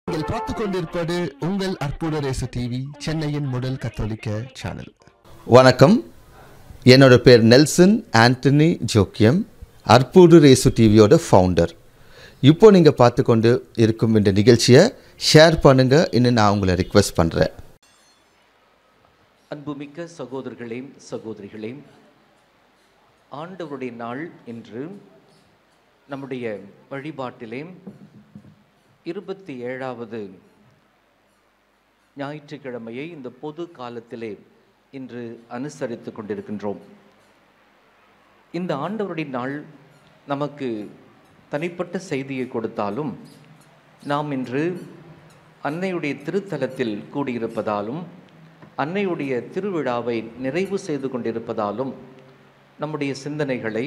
நீங்கள் பார்த்துக் கொண்டிருப்பது உங்கள் அற்புத ரேசு டிவி சென்னையின் முதல் கத்தோலிக்க சேனல் வணக்கம் என்னோட பேர் நெல்சன் ஆண்டனி ஜோக்கியம் அற்புடு ரேசு டிவியோட ஃபவுண்டர் இப்போ நீங்கள் பார்த்து கொண்டு இருக்கும் இந்த நிகழ்ச்சியை ஷேர் பண்ணுங்கள் இன்னும் நான் உங்களை ரிக்வெஸ்ட் பண்ணுறேன் அன்புமிக்க சகோதரர்களே சகோதரிகளே ஆண்டவருடைய நாள் இன்று நம்முடைய வழிபாட்டிலே இருபத்தி ஏழாவது ஞாயிற்றுக்கிழமையை இந்த பொது காலத்திலே இன்று அனுசரித்து கொண்டிருக்கின்றோம் இந்த ஆண்டவருடைய நாள் நமக்கு தனிப்பட்ட செய்தியை கொடுத்தாலும் நாம் இன்று அன்னையுடைய திருத்தலத்தில் கூடியிருப்பதாலும் அன்னையுடைய திருவிழாவை நிறைவு செய்து கொண்டிருப்பதாலும் நம்முடைய சிந்தனைகளை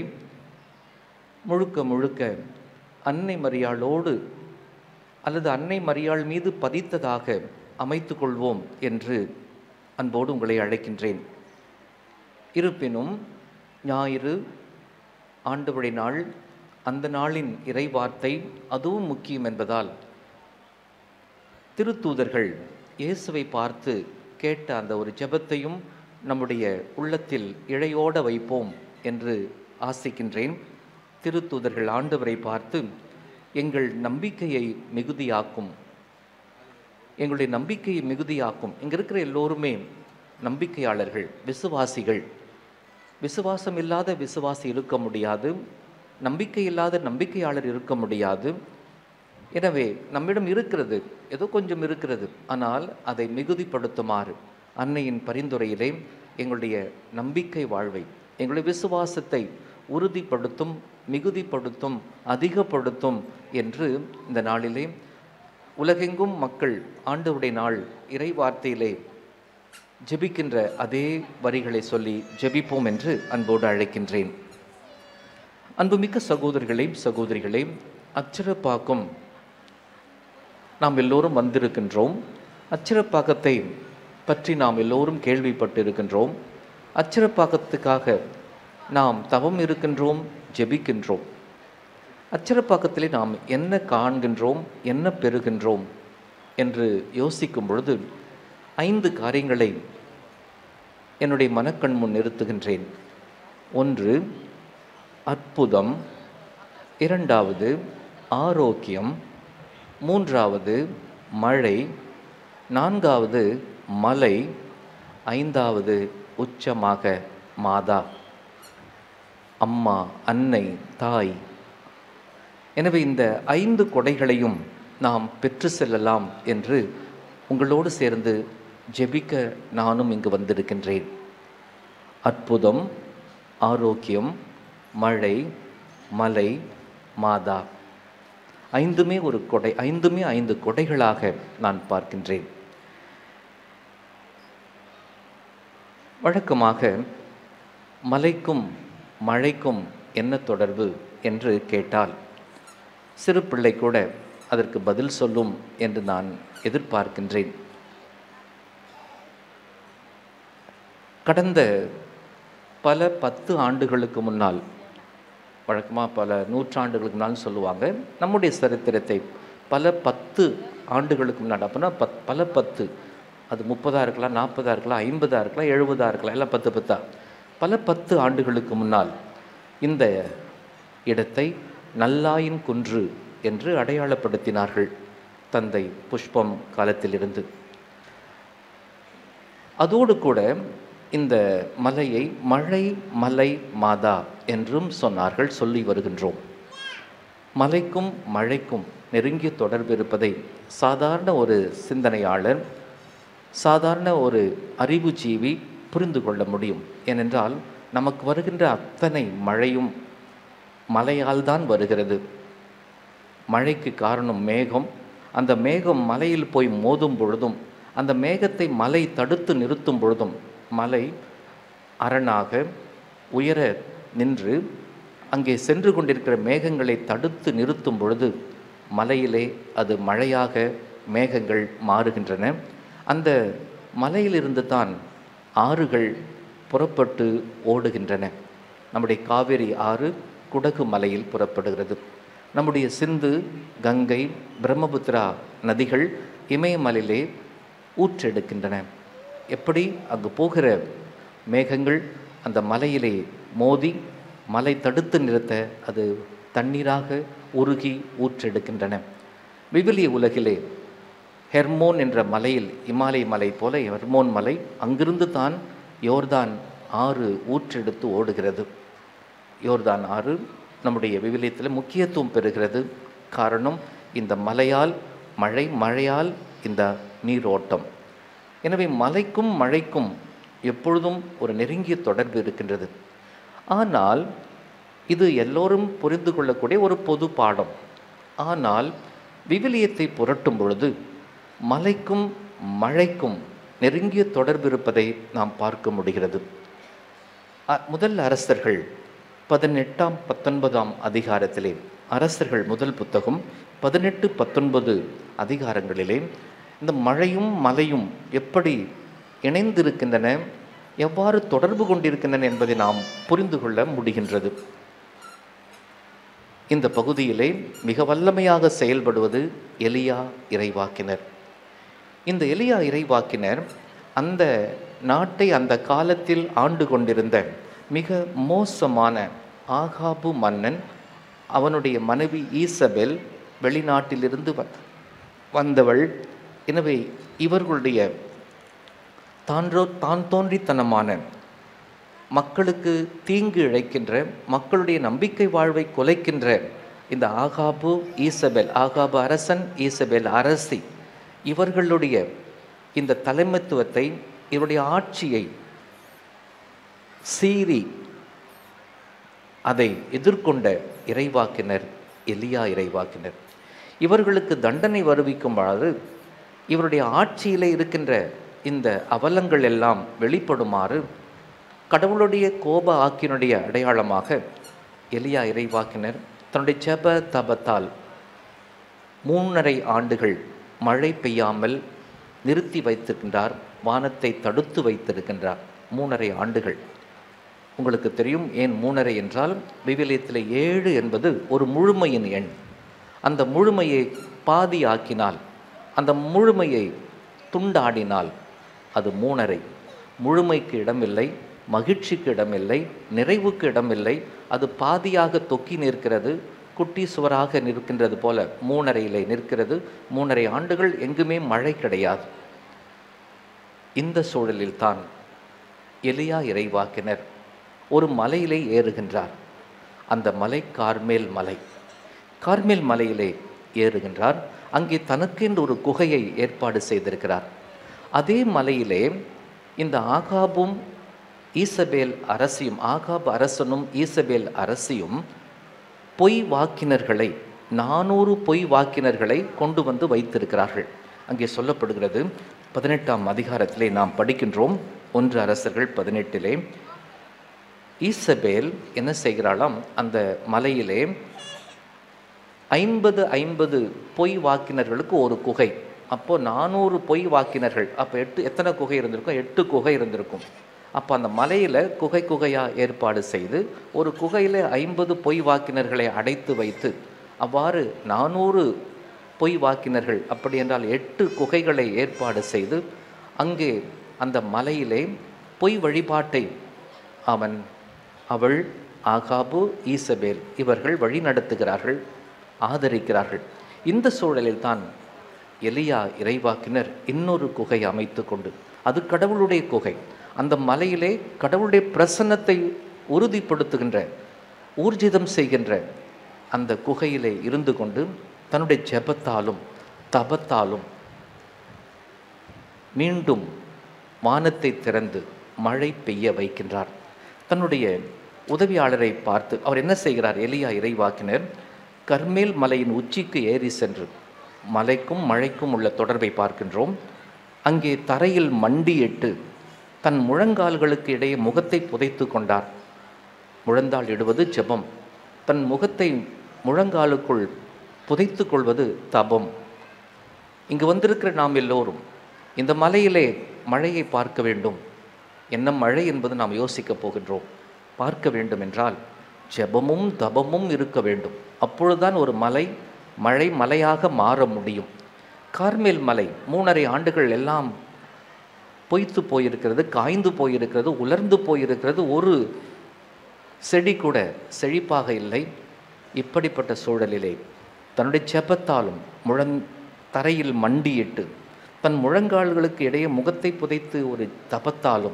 முழுக்க முழுக்க அன்னை மரியாளோடு அல்லது அன்னை மரியாள் மீது பதித்ததாக அமைத்துக் கொள்வோம் என்று அன்போடு உங்களை அழைக்கின்றேன் இருப்பினும் ஞாயிறு ஆண்டவருடைய நாள் அந்த நாளின் இறைவார்த்தை அதுவும் முக்கியம் என்பதால் திருத்தூதர்கள் இயேசுவை பார்த்து கேட்ட அந்த ஒரு ஜெபத்தையும் நம்முடைய உள்ளத்தில் இழையோட வைப்போம் என்று ஆசிக்கின்றேன் திருத்தூதர்கள் ஆண்டவரை பார்த்து எங்கள் நம்பிக்கையை மிகுதியாக்கும் எங்களுடைய நம்பிக்கையை மிகுதியாக்கும் இங்கே இருக்கிற எல்லோருமே நம்பிக்கையாளர்கள் விசுவாசிகள் விசுவாசம் இல்லாத விசுவாசி இருக்க முடியாது நம்பிக்கை இல்லாத நம்பிக்கையாளர் இருக்க முடியாது எனவே நம்மிடம் இருக்கிறது ஏதோ கொஞ்சம் இருக்கிறது ஆனால் அதை மிகுதிப்படுத்துமாறு அன்னையின் பரிந்துரையிலே எங்களுடைய நம்பிக்கை வாழ்வை எங்களுடைய விசுவாசத்தை உறுதிப்படுத்தும் மிகுதிப்படுத்தும் அதிகப்படுத்தும் என்று இந்த நாளிலே உலகெங்கும் மக்கள் ஆண்டவருடைய நாள் இறை வார்த்தையிலே ஜெபிக்கின்ற அதே வரிகளை சொல்லி ஜெபிப்போம் என்று அன்போடு அழைக்கின்றேன் அன்புமிக்க சகோதரர்களே சகோதரிகளே அச்சிறப்பாக்கும் நாம் எல்லோரும் வந்திருக்கின்றோம் அச்சிறப்பாக்கத்தை பற்றி நாம் எல்லோரும் கேள்விப்பட்டு இருக்கின்றோம் அச்சிறப்பாக்கத்துக்காக நாம் தவம் இருக்கின்றோம் ஜெபிக்கின்றோம் அச்சிறப்பாக்கத்திலே நாம் என்ன காண்கின்றோம் என்ன பெறுகின்றோம் என்று யோசிக்கும் பொழுது ஐந்து காரியங்களை என்னுடைய மனக்கண் முன் நிறுத்துகின்றேன் ஒன்று அற்புதம் இரண்டாவது ஆரோக்கியம் மூன்றாவது மழை நான்காவது மலை ஐந்தாவது உச்சமாக மாதா அம்மா அன்னை தாய் எனவே இந்த ஐந்து கொடைகளையும் நாம் பெற்று செல்லலாம் என்று உங்களோடு சேர்ந்து ஜெபிக்க நானும் இங்கு வந்திருக்கின்றேன் அற்புதம் ஆரோக்கியம் மழை மலை மாதா ஐந்துமே ஒரு கொடை ஐந்துமே ஐந்து கொடைகளாக நான் பார்க்கின்றேன் வழக்கமாக மலைக்கும் மழைக்கும் என்ன தொடர்பு என்று கேட்டால் சிறு பிள்ளை கூட அதற்கு பதில் சொல்லும் என்று நான் எதிர்பார்க்கின்றேன் கடந்த பல பத்து ஆண்டுகளுக்கு முன்னால் வழக்கமாக பல நூற்றாண்டுகளுக்கு முன்னால் சொல்லுவாங்க நம்முடைய சரித்திரத்தை பல பத்து ஆண்டுகளுக்கு முன்னாடி அப்படின்னா பத் பல பத்து அது முப்பதாக இருக்கலாம் நாற்பதாக இருக்கலாம் ஐம்பதாக இருக்கலாம் எழுபதாக இருக்கலாம் எல்லாம் பத்து பத்தா பல பத்து ஆண்டுகளுக்கு முன்னால் இந்த இடத்தை நல்லாயின் குன்று என்று அடையாளப்படுத்தினார்கள் தந்தை புஷ்பம் காலத்திலிருந்து அதோடு கூட இந்த மலையை மழை மலை மாதா என்றும் சொன்னார்கள் சொல்லி வருகின்றோம் மலைக்கும் மழைக்கும் நெருங்கிய தொடர்பு இருப்பதை சாதாரண ஒரு சிந்தனையாளர் சாதாரண ஒரு அறிவுஜீவி புரிந்து கொள்ள முடியும் ஏனென்றால் நமக்கு வருகின்ற அத்தனை மழையும் மலையால் தான் வருகிறது மழைக்கு காரணம் மேகம் அந்த மேகம் மலையில் போய் மோதும் பொழுதும் அந்த மேகத்தை மலை தடுத்து நிறுத்தும் பொழுதும் மலை அரணாக உயர நின்று அங்கே சென்று கொண்டிருக்கிற மேகங்களை தடுத்து நிறுத்தும் பொழுது மலையிலே அது மழையாக மேகங்கள் மாறுகின்றன அந்த மலையிலிருந்து தான் ஆறுகள் புறப்பட்டு ஓடுகின்றன நம்முடைய காவேரி ஆறு குடகு மலையில் புறப்படுகிறது நம்முடைய சிந்து கங்கை பிரம்மபுத்திரா நதிகள் இமயமலையிலே ஊற்றெடுக்கின்றன எப்படி அங்கு போகிற மேகங்கள் அந்த மலையிலே மோதி மலை தடுத்து நிறுத்த அது தண்ணீராக உருகி ஊற்றெடுக்கின்றன விவிலிய உலகிலே ஹெர்மோன் என்ற மலையில் இமாலய மலை போல ஹெர்மோன் மலை அங்கிருந்து தான் யோர்தான் ஆறு ஊற்றெடுத்து ஓடுகிறது யோர்தான் ஆறு நம்முடைய விவிலியத்தில் முக்கியத்துவம் பெறுகிறது காரணம் இந்த மலையால் மழை மழையால் இந்த நீரோட்டம் எனவே மலைக்கும் மழைக்கும் எப்பொழுதும் ஒரு நெருங்கிய தொடர்பு இருக்கின்றது ஆனால் இது எல்லோரும் புரிந்து கொள்ளக்கூடிய ஒரு பொது பாடம் ஆனால் விவிலியத்தை புரட்டும் பொழுது மலைக்கும் மழைக்கும் நெருங்கிய தொடர்பு இருப்பதை நாம் பார்க்க முடிகிறது அ- முதல் அரசர்கள் பதினெட்டாம் பத்தொன்பதாம் அதிகாரத்திலே அரசர்கள் முதல் புத்தகம் பதினெட்டு பத்தொன்பது அதிகாரங்களிலே இந்த மழையும் மலையும் எப்படி இணைந்திருக்கின்றன எவ்வாறு தொடர்பு கொண்டிருக்கின்றன என்பதை நாம் புரிந்து கொள்ள முடிகின்றது இந்த பகுதியிலே மிக வல்லமையாக செயல்படுவது எலியா இறைவாக்கினர் இந்த எலியா இறைவாக்கினர் அந்த நாட்டை அந்த காலத்தில் ஆண்டு கொண்டிருந்த மிக மோசமான ஆகாபு மன்னன் அவனுடைய மனைவி ஈசபெல் வெளிநாட்டிலிருந்து வ- வந்தவள் எனவே இவர்களுடைய தான்றோ தான் தோன்றித்தனமான மக்களுக்கு தீங்கு இழைக்கின்ற மக்களுடைய நம்பிக்கை வாழ்வை குலைக்கின்ற இந்த ஆகாபு ஈசபெல் ஆகாபு அரசன் ஈசபெல் அரசி இவர்களுடைய இந்த தலைமைத்துவத்தை இவருடைய ஆட்சியை சீறி அதை எதிர்கொண்ட இறைவாக்கினர் எலியா இறைவாக்கினர் இவர்களுக்கு தண்டனை வருவிக்கும் பொழுது இவருடைய ஆட்சியிலே இருக்கின்ற இந்த அவலங்கள் எல்லாம் வெளிப்படுமாறு கடவுளுடைய கோப ஆக்கினுடைய அடையாளமாக எலியா இறைவாக்கினர் தன்னுடைய ஜெப தபத்தால் மூன்றரை ஆண்டுகள் மழை பெய்யாமல் நிறுத்தி வைத்திருக்கின்றார் வானத்தை தடுத்து வைத்திருக்கின்றார் மூன்றரை ஆண்டுகள் உங்களுக்கு தெரியும் ஏன் மூணரை என்றால் விவிலியத்தில் ஏழு என்பது ஒரு முழுமையின் எண் அந்த முழுமையை பாதி ஆக்கினால் அந்த முழுமையை துண்டாடினால் அது மூணரை முழுமைக்கு இடமில்லை மகிழ்ச்சிக்கு இடமில்லை நிறைவுக்கு இடமில்லை அது பாதியாக தொக்கி நிற்கிறது குட்டி சுவராக நிற்கின்றது போல மூணரையிலே நிற்கிறது மூணரை ஆண்டுகள் எங்குமே மழை கிடையாது இந்த சூழலில் தான் எலியா இறைவாக்கினர் ஒரு மலையிலே ஏறுகின்றார் அந்த மலை கார்மேல் மலை கார்மேல் மலையிலே ஏறுகின்றார் அங்கே தனக்கென்று ஒரு குகையை ஏற்பாடு செய்திருக்கிறார் அதே மலையிலே இந்த ஆகாபும் ஈசபேல் அரசியும் ஆகாப் அரசனும் ஈசபேல் அரசியும் பொய் வாக்கினர்களை நானூறு பொய் வாக்கினர்களை கொண்டு வந்து வைத்திருக்கிறார்கள் அங்கே சொல்லப்படுகிறது பதினெட்டாம் அதிகாரத்திலே நாம் படிக்கின்றோம் ஒன்று அரசர்கள் பதினெட்டிலே ஈசபேல் என்ன செய்கிறாளாம் அந்த மலையிலே ஐம்பது ஐம்பது பொய் வாக்கினர்களுக்கு ஒரு குகை அப்போ நானூறு பொய் வாக்கினர்கள் அப்போ எட்டு எத்தனை குகை இருந்திருக்கும் எட்டு குகை இருந்திருக்கும் அப்போ அந்த மலையில் குகை குகையாக ஏற்பாடு செய்து ஒரு குகையில் ஐம்பது பொய் வாக்கினர்களை அடைத்து வைத்து அவ்வாறு நானூறு பொய் வாக்கினர்கள் அப்படி என்றால் எட்டு குகைகளை ஏற்பாடு செய்து அங்கே அந்த மலையிலே பொய் வழிபாட்டை அவன் அவள் ஆகாபு ஈசபேல் இவர்கள் வழி நடத்துகிறார்கள் ஆதரிக்கிறார்கள் இந்த சூழலில் தான் எலியா இறைவாக்கினர் இன்னொரு குகை அமைத்து கொண்டு அது கடவுளுடைய குகை அந்த மலையிலே கடவுளுடைய பிரசன்னத்தை உறுதிப்படுத்துகின்ற ஊர்ஜிதம் செய்கின்ற அந்த குகையிலே இருந்து கொண்டு தன்னுடைய ஜெபத்தாலும் தபத்தாலும் மீண்டும் வானத்தை திறந்து மழை பெய்ய வைக்கின்றார் தன்னுடைய உதவியாளரை பார்த்து அவர் என்ன செய்கிறார் எலியா இறைவாக்கினர் கர்மேல் மலையின் உச்சிக்கு ஏறி சென்று மலைக்கும் மழைக்கும் உள்ள தொடர்பை பார்க்கின்றோம் அங்கே தரையில் மண்டியிட்டு தன் முழங்கால்களுக்கு இடையே முகத்தை புதைத்து கொண்டார் முழந்தாள் இடுவது ஜெபம் தன் முகத்தை முழங்காலுக்குள் புதைத்து கொள்வது தபம் இங்கு வந்திருக்கிற நாம் எல்லோரும் இந்த மலையிலே மழையை பார்க்க வேண்டும் என்ன மழை என்பது நாம் யோசிக்கப் போகின்றோம் பார்க்க வேண்டும் என்றால் ஜெபமும் தபமும் இருக்க வேண்டும் அப்பொழுதுதான் ஒரு மலை மழை மலையாக மாற முடியும் கார்மேல் மலை மூணரை ஆண்டுகள் எல்லாம் பொய்த்து போயிருக்கிறது காய்ந்து போயிருக்கிறது உலர்ந்து போயிருக்கிறது ஒரு செடி கூட செழிப்பாக இல்லை இப்படிப்பட்ட சூழலிலே தன்னுடைய செபத்தாலும் முழங் தரையில் மண்டியிட்டு தன் முழங்கால்களுக்கு இடையே முகத்தை புதைத்து ஒரு தபத்தாலும்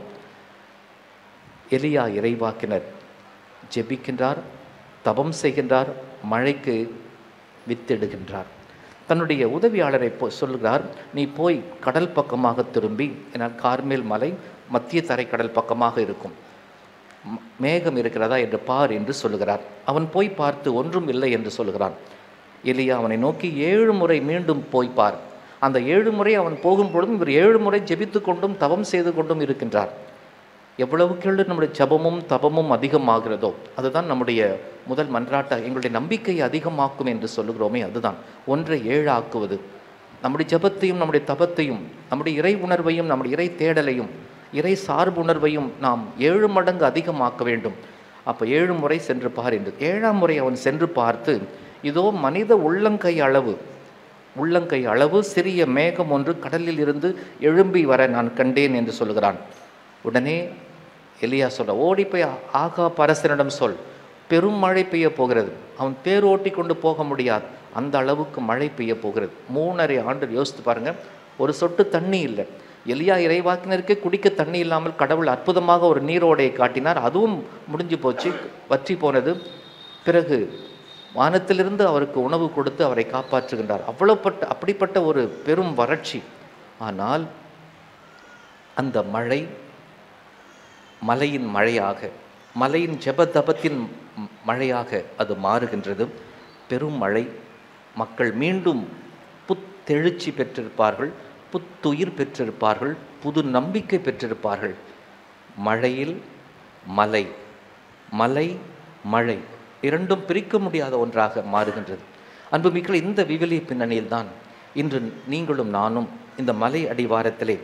எலியா இறைவாக்கினர் ஜெபிக்கின்றார் தபம் செய்கின்றார் மழைக்கு வித்திடுகின்றார் தன்னுடைய உதவியாளரை போ சொல்கிறார் நீ போய் கடல் பக்கமாக திரும்பி என்னால் கார்மேல் மலை மத்திய தரைக்கடல் பக்கமாக இருக்கும் ம- மேகம் இருக்கிறதா என்று பார் என்று சொல்லுகிறார் அவன் போய் பார்த்து ஒன்றும் இல்லை என்று சொல்லுகிறான் எலியா அவனை நோக்கி ஏழு முறை மீண்டும் போய் பார் அந்த ஏழு முறை அவன் போகும்பொழுதும் இவர் ஏழு முறை ஜெபித்து கொண்டும் தவம் செய்து கொண்டும் இருக்கின்றார் எவ்வளவுக்கு நம்முடைய ஜபமும் தபமும் அதிகமாகிறதோ அதுதான் நம்முடைய முதல் மன்றாட்ட எங்களுடைய நம்பிக்கையை அதிகமாக்கும் என்று சொல்லுகிறோமே அதுதான் ஒன்றை ஏழாக்குவது நம்முடைய ஜபத்தையும் நம்முடைய தபத்தையும் நம்முடைய இறை உணர்வையும் நம்முடைய இறை தேடலையும் இறை சார்புணர்வையும் நாம் ஏழு மடங்கு அதிகமாக்க வேண்டும் அப்போ ஏழு முறை சென்று பார் என்று ஏழாம் முறை அவன் சென்று பார்த்து இதோ மனித உள்ளங்கை அளவு உள்ளங்கை அளவு சிறிய மேகம் ஒன்று கடலில் இருந்து எழும்பி வர நான் கண்டேன் என்று சொல்கிறான் உடனே எலியா சொல்ல ஓடி போய் ஆகா பரசனிடம் சொல் பெரும் மழை பெய்ய போகிறது அவன் தேர் ஓட்டி கொண்டு போக முடியாது அந்த அளவுக்கு மழை பெய்ய போகிறது மூணரை ஆண்டு யோசித்து பாருங்க ஒரு சொட்டு தண்ணி இல்லை எலியா இறைவாக்கினருக்கே குடிக்க தண்ணி இல்லாமல் கடவுள் அற்புதமாக ஒரு நீரோடையை காட்டினார் அதுவும் முடிஞ்சு போச்சு வற்றி போனது பிறகு வானத்திலிருந்து அவருக்கு உணவு கொடுத்து அவரை காப்பாற்றுகின்றார் அவ்வளோப்பட்ட அப்படிப்பட்ட ஒரு பெரும் வறட்சி ஆனால் அந்த மழை மலையின் மழையாக மலையின் ஜெபதபத்தின் ம- மழையாக அது மாறுகின்றது பெரும் மழை மக்கள் மீண்டும் புத்தெழுச்சி பெற்றிருப்பார்கள் புத்துயிர் பெற்றிருப்பார்கள் புது நம்பிக்கை பெற்றிருப்பார்கள் மழையில் மலை மலை மழை இரண்டும் பிரிக்க முடியாத ஒன்றாக மாறுகின்றது அன்புமிக்க இந்த விவிலிய பின்னணியில்தான் இன்று நீங்களும் நானும் இந்த மலை அடிவாரத்திலே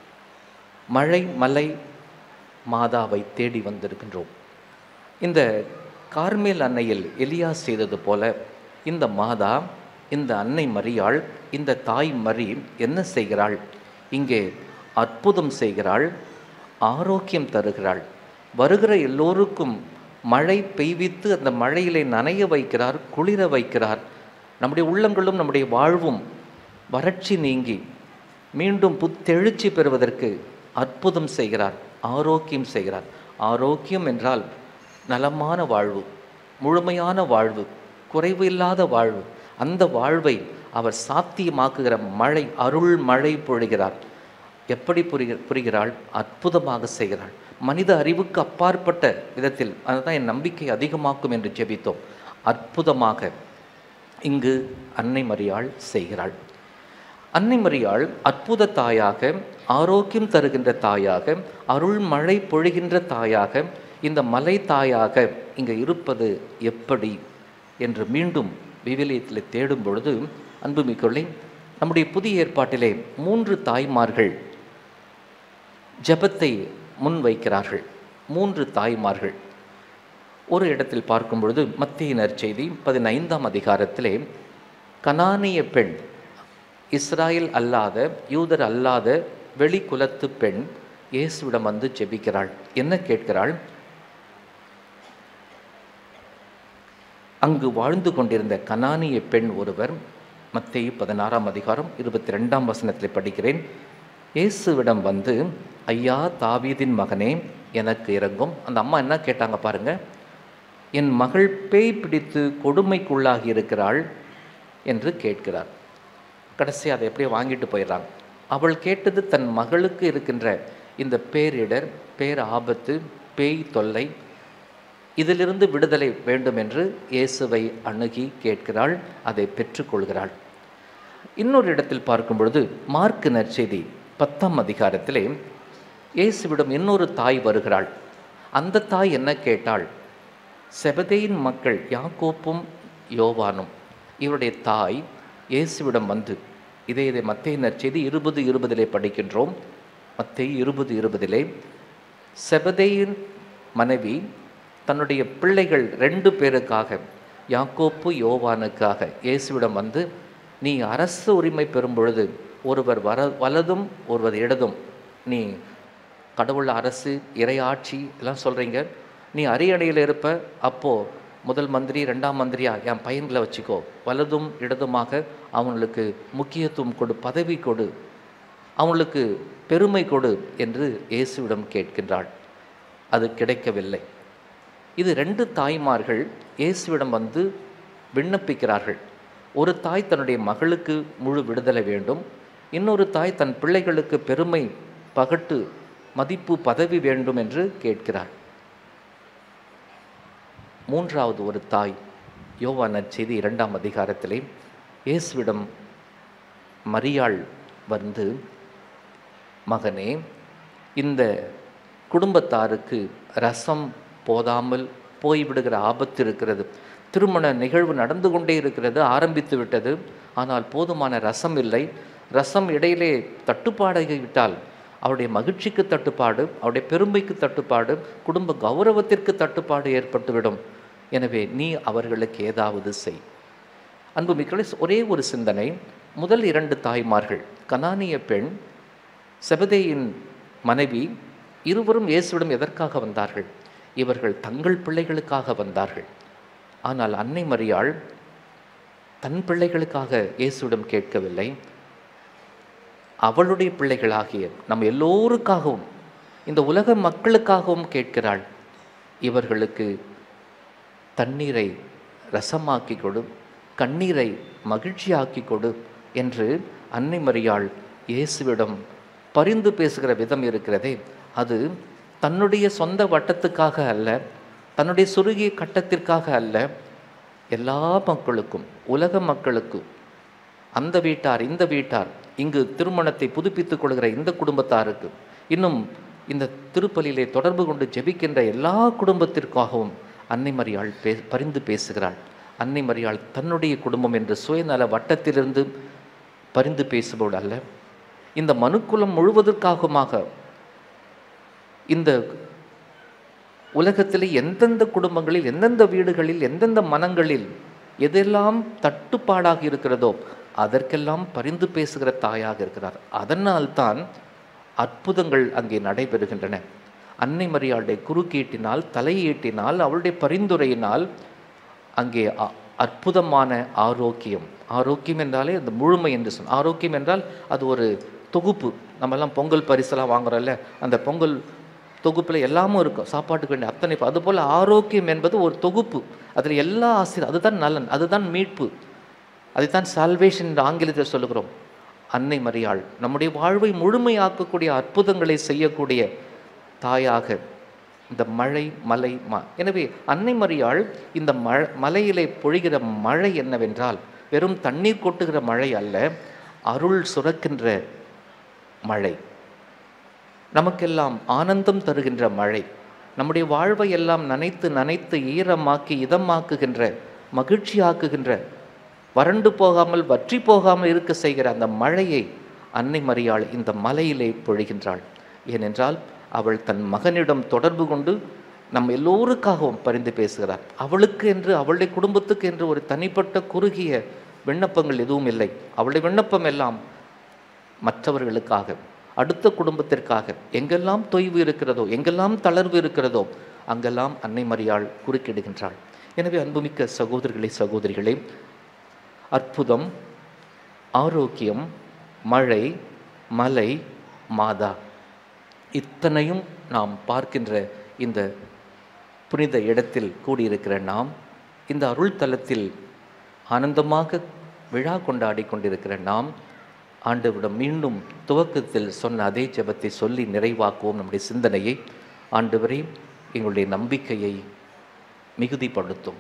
மழை மலை மாதாவை தேடி வந்திருக்கின்றோம் இந்த கார்மேல் அன்னையில் எலியா செய்தது போல இந்த மாதா இந்த அன்னை மரியாள் இந்த தாய் மரி என்ன செய்கிறாள் இங்கே அற்புதம் செய்கிறாள் ஆரோக்கியம் தருகிறாள் வருகிற எல்லோருக்கும் மழை பெய்வித்து அந்த மழையிலே நனைய வைக்கிறார் குளிர வைக்கிறார் நம்முடைய உள்ளங்களும் நம்முடைய வாழ்வும் வறட்சி நீங்கி மீண்டும் புத்தெழுச்சி பெறுவதற்கு அற்புதம் செய்கிறார் ஆரோக்கியம் செய்கிறார் ஆரோக்கியம் என்றால் நலமான வாழ்வு முழுமையான வாழ்வு குறைவு இல்லாத வாழ்வு அந்த வாழ்வை அவர் சாத்தியமாக்குகிற மழை அருள் மழை பொழிகிறார் எப்படி புரிக புரிகிறாள் அற்புதமாக செய்கிறாள் மனித அறிவுக்கு அப்பாற்பட்ட விதத்தில் அதுதான் என் நம்பிக்கை அதிகமாக்கும் என்று ஜெபித்தோம் அற்புதமாக இங்கு அன்னை மரியாள் செய்கிறாள் அன்னை மரியாள் அற்புத தாயாக ஆரோக்கியம் தருகின்ற தாயாக அருள் மழை பொழிகின்ற தாயாக இந்த மலை தாயாக இங்கே இருப்பது எப்படி என்று மீண்டும் விவிலியத்தில் தேடும் பொழுது அன்புமிக்கொள்ளை நம்முடைய புதிய ஏற்பாட்டிலே மூன்று தாய்மார்கள் ஜெபத்தை முன் வைக்கிறார்கள் மூன்று தாய்மார்கள் ஒரு இடத்தில் பார்க்கும் பொழுது மத்திய நற்செய்தி பதினைந்தாம் அதிகாரத்திலே கனானிய பெண் இஸ்ராயல் அல்லாத யூதர் அல்லாத வெளிக்குலத்து பெண் இயேசுவிடம் வந்து ஜெபிக்கிறாள் என்ன கேட்கிறாள் அங்கு வாழ்ந்து கொண்டிருந்த கனானிய பெண் ஒருவர் மத்தேயு பதினாறாம் அதிகாரம் இருபத்தி ரெண்டாம் வசனத்தில் படிக்கிறேன் இயேசுவிடம் வந்து ஐயா தாவீதின் மகனே எனக்கு இறங்கும் அந்த அம்மா என்ன கேட்டாங்க பாருங்க என் மகள் பேய் பிடித்து கொடுமைக்குள்ளாகி இருக்கிறாள் என்று கேட்கிறார் கடைசி அதை எப்படியோ வாங்கிட்டு போயிடுறாங்க அவள் கேட்டது தன் மகளுக்கு இருக்கின்ற இந்த பேரிடர் பேர் ஆபத்து பேய் தொல்லை இதிலிருந்து விடுதலை வேண்டும் என்று இயேசுவை அணுகி கேட்கிறாள் அதை பெற்றுக்கொள்கிறாள் இன்னொரு இடத்தில் பார்க்கும் பொழுது மார்க்கு நற்செய்தி பத்தாம் அதிகாரத்திலே இயேசுவிடம் இன்னொரு தாய் வருகிறாள் அந்த தாய் என்ன கேட்டாள் செபதேயின் மக்கள் யாக்கோப்பும் யோவானும் இவருடைய தாய் இயேசுவிடம் வந்து இதே இதை மத்திய நற்செய்தி இருபது இருபதிலே படிக்கின்றோம் மத்திய இருபது இருபதிலே செபதேயின் மனைவி தன்னுடைய பிள்ளைகள் ரெண்டு பேருக்காக யாக்கோப்பு யோவானுக்காக இயேசுவிடம் வந்து நீ அரசு உரிமை பெறும் பொழுது ஒருவர் வர வலதும் ஒருவர் இடதும் நீ கடவுள் அரசு இறையாட்சி எல்லாம் சொல்கிறீங்க நீ அரியணையில் இருப்ப அப்போது முதல் மந்திரி ரெண்டாம் மந்திரியா என் பையன்களை வச்சுக்கோ வலதும் இடதுமாக அவங்களுக்கு முக்கியத்துவம் கொடு பதவி கொடு அவங்களுக்கு பெருமை கொடு என்று இயேசுவிடம் கேட்கின்றாள் அது கிடைக்கவில்லை இது ரெண்டு தாய்மார்கள் இயேசுவிடம் வந்து விண்ணப்பிக்கிறார்கள் ஒரு தாய் தன்னுடைய மகளுக்கு முழு விடுதலை வேண்டும் இன்னொரு தாய் தன் பிள்ளைகளுக்கு பெருமை பகட்டு மதிப்பு பதவி வேண்டும் என்று கேட்கிறார் மூன்றாவது ஒரு தாய் யோவான் நற்செய்தி இரண்டாம் அதிகாரத்திலே இயேசுவிடம் மரியாள் வந்து மகனே இந்த குடும்பத்தாருக்கு ரசம் போதாமல் போய்விடுகிற ஆபத்து இருக்கிறது திருமண நிகழ்வு நடந்து கொண்டே இருக்கிறது ஆரம்பித்து விட்டது ஆனால் போதுமான ரசம் இல்லை ரசம் இடையிலே தட்டுப்பாடாகி விட்டால் அவருடைய மகிழ்ச்சிக்கு தட்டுப்பாடு அவருடைய பெருமைக்கு தட்டுப்பாடு குடும்ப கௌரவத்திற்கு தட்டுப்பாடு ஏற்பட்டுவிடும் எனவே நீ அவர்களுக்கு ஏதாவது செய் அன்புமிக்களே ஒரே ஒரு சிந்தனை முதல் இரண்டு தாய்மார்கள் கனானிய பெண் செபதேயின் மனைவி இருவரும் இயேசுவிடம் எதற்காக வந்தார்கள் இவர்கள் தங்கள் பிள்ளைகளுக்காக வந்தார்கள் ஆனால் அன்னை மரியாள் தன் பிள்ளைகளுக்காக இயேசுவிடம் கேட்கவில்லை அவளுடைய பிள்ளைகளாகிய நம் எல்லோருக்காகவும் இந்த உலக மக்களுக்காகவும் கேட்கிறாள் இவர்களுக்கு தண்ணீரை ரசமாக்கி கொடு கண்ணீரை மகிழ்ச்சியாக்கி கொடு என்று அன்னை மரியாள் இயேசுவிடம் பரிந்து பேசுகிற விதம் இருக்கிறதே அது தன்னுடைய சொந்த வட்டத்துக்காக அல்ல தன்னுடைய சுருகிய கட்டத்திற்காக அல்ல எல்லா மக்களுக்கும் உலக மக்களுக்கும் அந்த வீட்டார் இந்த வீட்டார் இங்கு திருமணத்தை புதுப்பித்துக் கொள்கிற இந்த குடும்பத்தாருக்கு இன்னும் இந்த திருப்பலியிலே தொடர்பு கொண்டு ஜெபிக்கின்ற எல்லா குடும்பத்திற்காகவும் அன்னை மரியாள் பே பரிந்து பேசுகிறாள் அன்னை மரியாள் தன்னுடைய குடும்பம் என்று சுயநல வட்டத்திலிருந்து பரிந்து பேசுபவள் அல்ல இந்த மனுக்குலம் முழுவதற்காகவுமாக இந்த உலகத்திலே எந்தெந்த குடும்பங்களில் எந்தெந்த வீடுகளில் எந்தெந்த மனங்களில் எதெல்லாம் தட்டுப்பாடாக இருக்கிறதோ அதற்கெல்லாம் பரிந்து பேசுகிற தாயாக இருக்கிறார் அதனால்தான் அற்புதங்கள் அங்கே நடைபெறுகின்றன அன்னை மரியாளுடைய குறுக்கீட்டினால் தலையீட்டினால் அவளுடைய பரிந்துரையினால் அங்கே அ- அற்புதமான ஆரோக்கியம் ஆரோக்கியம் என்றாலே அது முழுமை என்று சொல் ஆரோக்கியம் என்றால் அது ஒரு தொகுப்பு நம்மெல்லாம் பொங்கல் பரிசெல்லாம் வாங்குறோம்ல அந்த பொங்கல் தொகுப்பில் எல்லாமும் இருக்கும் சாப்பாட்டுக்கு வேண்டிய அத்தனை ப- அதுபோல் ஆரோக்கியம் என்பது ஒரு தொகுப்பு அதில் எல்லா ஆசிரியர் அதுதான் நலன் அதுதான் மீட்பு அதைத்தான் சால்வேஷன் என்று ஆங்கிலத்தில் சொல்லுகிறோம் அன்னை மரியாள் நம்முடைய வாழ்வை முழுமையாக்கக்கூடிய அற்புதங்களை செய்யக்கூடிய தாயாக இந்த மழை மலை ம எனவே அன்னை மரியாள் இந்த மழ மலையிலே பொழிகிற மழை என்னவென்றால் வெறும் தண்ணீர் கொட்டுகிற மழை அல்ல அருள் சுரக்கின்ற மழை நமக்கெல்லாம் ஆனந்தம் தருகின்ற மழை நம்முடைய வாழ்வை எல்லாம் நனைத்து நனைத்து ஈரமாக்கி இதமாக்குகின்ற மகிழ்ச்சியாக்குகின்ற வறண்டு போகாமல் வற்றி போகாமல் இருக்க செய்கிற அந்த மழையை அன்னை மரியாள் இந்த மலையிலே பொழிகின்றாள் ஏனென்றால் அவள் தன் மகனிடம் தொடர்பு கொண்டு நம் எல்லோருக்காகவும் பரிந்து பேசுகிறார் அவளுக்கு என்று அவளுடைய குடும்பத்துக்கு என்று ஒரு தனிப்பட்ட குறுகிய விண்ணப்பங்கள் எதுவும் இல்லை அவளுடைய விண்ணப்பம் எல்லாம் மற்றவர்களுக்காக அடுத்த குடும்பத்திற்காக எங்கெல்லாம் தொய்வு இருக்கிறதோ எங்கெல்லாம் தளர்வு இருக்கிறதோ அங்கெல்லாம் அன்னை மரியாள் குறுக்கிடுகின்றாள் எனவே அன்புமிக்க சகோதரர்களே சகோதரிகளே அற்புதம் ஆரோக்கியம் மழை மலை மாதா இத்தனையும் நாம் பார்க்கின்ற இந்த புனித இடத்தில் கூடியிருக்கிற நாம் இந்த அருள் தலத்தில் ஆனந்தமாக விழா கொண்டாடி கொண்டிருக்கிற நாம் ஆண்டவரிடம் மீண்டும் துவக்கத்தில் சொன்ன அதே ஜெபத்தை சொல்லி நிறைவாக்குவோம் நம்முடைய சிந்தனையை ஆண்டவரே எங்களுடைய நம்பிக்கையை மிகுதிப்படுத்தும்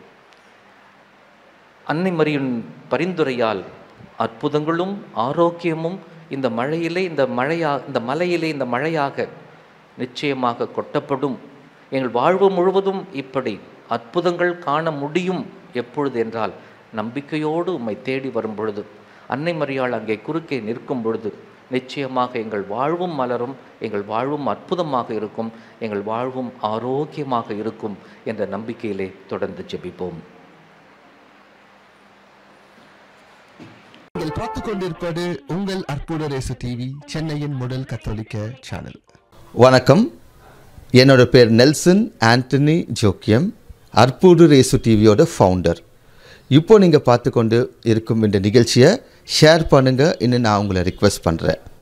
அன்னை மரியின் பரிந்துரையால் அற்புதங்களும் ஆரோக்கியமும் இந்த மழையிலே இந்த மழையா இந்த மலையிலே இந்த மழையாக நிச்சயமாக கொட்டப்படும் எங்கள் வாழ்வு முழுவதும் இப்படி அற்புதங்கள் காண முடியும் எப்பொழுது என்றால் நம்பிக்கையோடு உம்மை தேடி வரும் பொழுது அன்னை மரியாள் அங்கே குறுக்கே நிற்கும் பொழுது நிச்சயமாக எங்கள் வாழ்வும் மலரும் எங்கள் வாழ்வும் அற்புதமாக இருக்கும் எங்கள் வாழ்வும் ஆரோக்கியமாக இருக்கும் என்ற நம்பிக்கையிலே தொடர்ந்து ஜெபிப்போம் நீங்கள் பார்த்து கொண்டிருப்பது உங்கள் அற்புத ரேசு டிவி சென்னையின் முதல் கத்தோலிக்க சேனல் வணக்கம் என்னோட பேர் நெல்சன் ஆண்டனி ஜோக்கியம் அற்புடு ரேசு டிவியோட ஃபவுண்டர் இப்போ நீங்கள் பார்த்து கொண்டு இருக்கும் இந்த நிகழ்ச்சியை ஷேர் பண்ணுங்கள் இன்னும் நான் உங்களை ரிக்வெஸ்ட் பண்ணுறேன்